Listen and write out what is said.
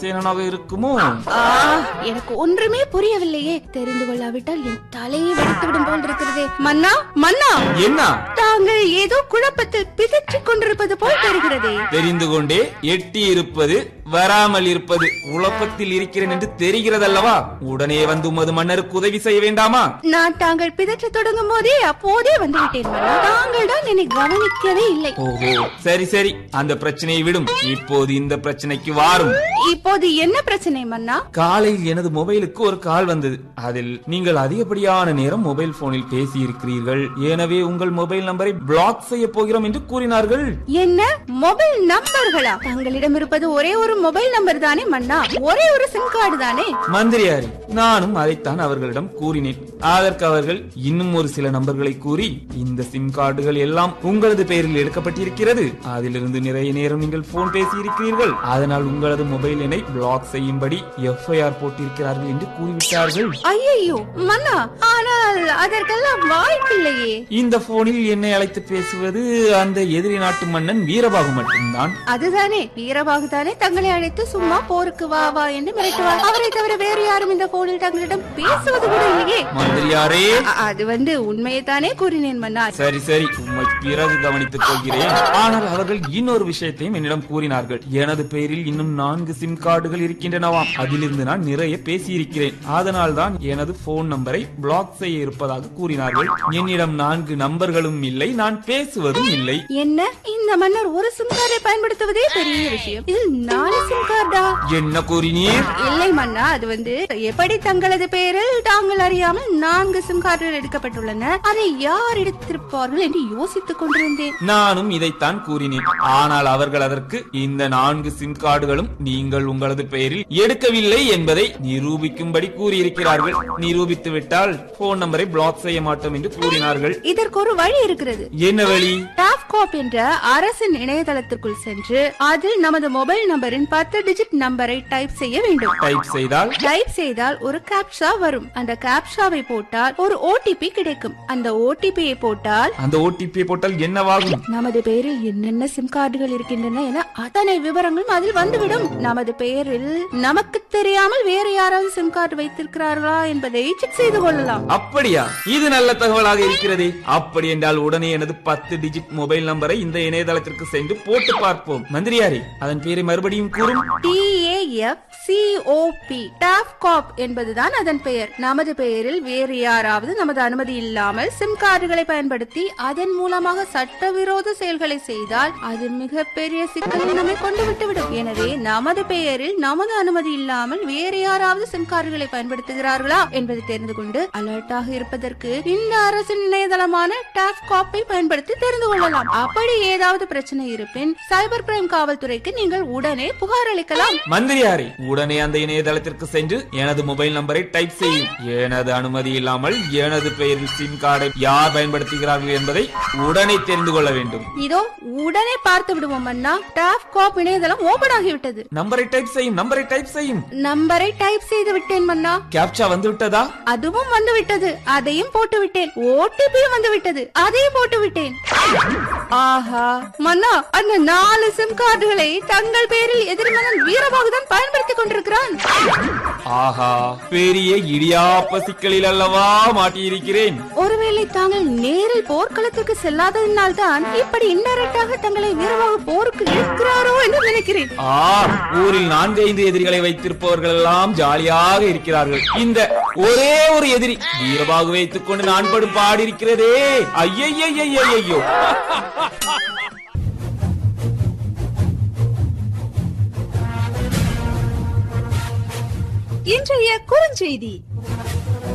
சேனனாக இருக்குமோ ஆ, எனக்கு ஒன்றுமே புரியவில்லையே தெரிந்து கொள்ளாவிட்டால் என் தலையை வெடித்து விடும் போல் இருக்கிறதே மன்னா மன்னா என்ன தாங்கள் ஏதோ குழப்பத்தில் பிதற்றிக் கொண்டிருப்பது போல் தெரிகிறதே தெரிந்து கொண்டே எட்டி இருப்பது வராமல் இருப்பது குழப்பத்தில் இருக்கிறேன் என்று தெரிகிறதல்லவா உடனே வந்து உமது மன்னருக்கு உதவி செய்ய வேண்டாமா நான் தாங்கள் பிதற்ற தொடங்கும் போதே அப்போதே வந்து விட்டேன் மன்னா தாங்கள் தான் என்னை கவனிக்கவே இல்லை ஓஹோ சரி சரி அந்த பிரச்சனையை விடும் இப்போது இந்த பிரச்சனைக்கு வாரும் இப்போது என்ன பிரச்சனை மன்னா காலையில் எனது மொபைலுக்கு ஒரு கால் வந்தது அதில் நீங்கள் அதிகப்படியான நேரம் மொபைல் போனில் பேசி இருக்கிறீர்கள் எனவே உங்கள் மொபைல் நம்பரை பிளாக் செய்ய போகிறோம் என்று கூறினார்கள் என்ன மொபைல் நம்பர்களா தங்களிடம் இருப்பது ஒரே ஒரு மொபைல் நம்பர் தானே மன்னா ஒரே ஒரு சிம் கார்டு தானே மந்திரியாரி நானும் அதைத்தான் அவர்களிடம் கூறினேன் அதற்கு அவர்கள் இன்னும் ஒரு சில நம்பர்களை கூறி இந்த சிம் கார்டுகள் எல்லாம் உங்களது பெயரில் எடுக்கப்பட்டிருக்கிறது அதிலிருந்து நிறைய நேரம் நீங்கள் போன் பேசி இருக்கிறீர்கள் அதனால் உங்களது மொபைல் எண்ணை பிளாக் செய்யும்படி எஃப்ஐஆர் போட்டிருக்கிறார்கள் என்று கூறிவிட்டார்கள் ஐயோ மன்னா ஆனால் அதற்கெல்லாம் வாய்ப்பில்லையே இந்த போனில் என்னை அழைத்து பேசுவது அந்த எதிரி நாட்டு மன்னன் வீரபாகு மட்டும்தான் அதுதானே வீரபாகு தானே தங்களை அழைத்து சும்மா போருக்கு வா வா என்று மிரட்டுவார் அவரை தவிர வேறு யாரும் இந்த போனில் தங்களிடம் பேசுவது கூட இல்லையே மந்திரியாரே அ- அது வந்து உண்மையை தானே கூறினேன் மன்னா சரி சரி உம்மை பிறகு கவனித்துக் கொள்கிறேன் ஆனால் அவர்கள் இன்னொரு விஷயத்தையும் என்னிடம் கூறினார்கள் எனது பெயரில் இன்னும் நான்கு சிம் கார்டுகள் இருக்கின்றனவாம் அதிலிருந்து நான் நிறைய பேசியிருக்கிறேன் அதனால் தான் எனது போன் நம்பரை பிளாக் செய்ய இருப்பதாக கூறினார்கள் என்னிடம் நான்கு நம்பர்களும் இல்லை நான் பேசுவதும் இல்லை என்ன இந்த மன்னர் ஒரு சிம் கார்டை பயன்படுத்துவதே பெரிய விஷயம் இதில் நாலு சிம் கார்டா என்ன கூறினீர் இல்லை மன்னா அது வந்து எப்படி தங்களது பெயரில் தாங்கள் அறியாமல் நான்கு சிம் கார்டுகள் எடுக்கப்பட்டுள்ளன அதை யார் எடுத்திருப்பார்கள் என்று யோசித்துக் கொண்டிருந்தேன் நானும் இதைத்தான் கூறினேன் ஆனால் அவர்கள் அதற்கு இந்த நான்கு சிம் கார்டுகளும் நீங்கள் உங்களது பெயரில் எடுக்கவில்லை என்பதை நிரூபிக்கும்படி கூறியிருக்கிறார்கள் நிரூபித்து விட்டால் போன் நம்பரை பிளாக் செய்ய மாட்டோம் என்று கூறினார்கள் இதற்கு ஒரு வழி இருக்கிறது என்ன வழி டாப்காப் என்ற அரசின் இணையதளத்திற்குள் சென்று அதில் நமது மொபைல் நம்பரின் பத்து டிஜிட் நம்பரை டைப் செய்ய வேண்டும் டைப் செய்தால் டைப் செய்தால் ஒரு கேப்ஷா வரும் அந்த கேப்ஷாவை போட்டால் ஒரு ஓடிபி கிடைக்கும் அந்த ஓடிபியை போட்டால் அந்த ஓடிபி போட்டால் என்னவாகும் நமது பெயரில் என்னென்ன சிம் கார்டுகள் இருக்கின்றன என அத்தனை விவரங்களும் அதில் வந்துவிடும் நமது பெயரில் நமக்கு தெரியாமல் வேறு யாராவது சிம் கார்டு வைத்திருக்கிறார்களா என்பதை செக் செய்து கொள்ளலாம் அப்படியா இது நல்ல தகவலாக இருக்கிறதே அப்படி என்றால் உடனே எனது பத்து டிஜிட் மொபைல் நம்பரை இந்த இணையதளத்திற்கு சென்று போட்டு பார்ப்போம் மந்திரியாரி அதன் பேரை மறுபடியும் கூறும் டிஏஎஃப் சிஓபி டாப்காப் என்பதுதான் அதன் பெயர் நமது பெயரில் வேறு யாராவது நமது அனுமதி இல்லாமல் சிம் கார்டுகளை பயன்படுத்தி அதன் மூலமாக சட்டவிரோத செயல்களை செய்தால் அது மிகப்பெரிய சிக்கலில் நம்மை கொண்டு விட்டுவிடும் எனவே நமது பெயரில் நமது அனுமதி இல்லாமல் வேறு யாராவது சிம் கார்டுகளை பயன்படுத்துகிறார்களா என்பதை தெரிந்து கொண்டு அலர்ட்டாக இருப்பதற்கு இந்த அரசின் இணையதளமான டாப்காப்பை பயன்படுத்தி தெரிந்து கொள்ளலாம் அப்படி ஏதாவது பிரச்சனை இருப்பின் சைபர் கிரைம் காவல்துறைக்கு நீங்கள் உடனே புகார் அளிக்கலாம் மந்திரியாரி உடனே அந்த இணையதளத்திற்கு சென்று எனது மொபைல் நம்பரை டைப் செய்யும் எனது அனுமதி இல்லாமல் எனது பெயரில் சிம் கார்டை யார் பயன்படுத்துகிறார்கள் என்பதை உடனே தெரிந்து கொள்ள வேண்டும் இதோ உடனே பார்த்து விடுவோம் அண்ணா டாப்காப் இணையதளம் ஓபன் ஆகிவிட்டது நம்பரை டைப் செய்யும் நம்பரை டைப் செய்யும் நம்பரை டைப் செய்து விட்டேன் மன்னா கேப்சா வந்து விட்டதா அதுவும் வந்து விட்டது அதையும் போட்டு விட்டேன் ஓடிபியும் வந்து விட்டது அதையும் போட்டு விட்டேன் ஆஹா மன்னா அந்த நாலு சிம் கார்டுகளை தங்கள் பேரில் எதிர்மனன் வீரபாகுதான் பயன்படுத்திக் கொண்டிருக்கிறான் ஆஹா பெரிய இடியாப்ப சிக்கலில் அல்லவா மாட்டியிருக்கிறேன் ஒருவேளை தாங்கள் நேரில் போர்க்களத்திற்கு செல்லாததினால் தான் இப்படி இன்டெரக்டாக தங்களை வீரபாகு போருக்கு இழுக்கிறாரோ என்று நினைக்கிறேன் ஆ ஊரில் நான்கு ஐந்து எதிரிகளை வைத்திருப்பவர்கள் எல்லாம் ஜாலியாக இருக்கிறார்கள் இந்த ஒரே ஒரு எதிரி வீரபாகு வைத்துக் கொண்டு நான் படும் பாடிருக்கிறதே ஐயையையையையோ இன்றைய குறுஞ்செய்தி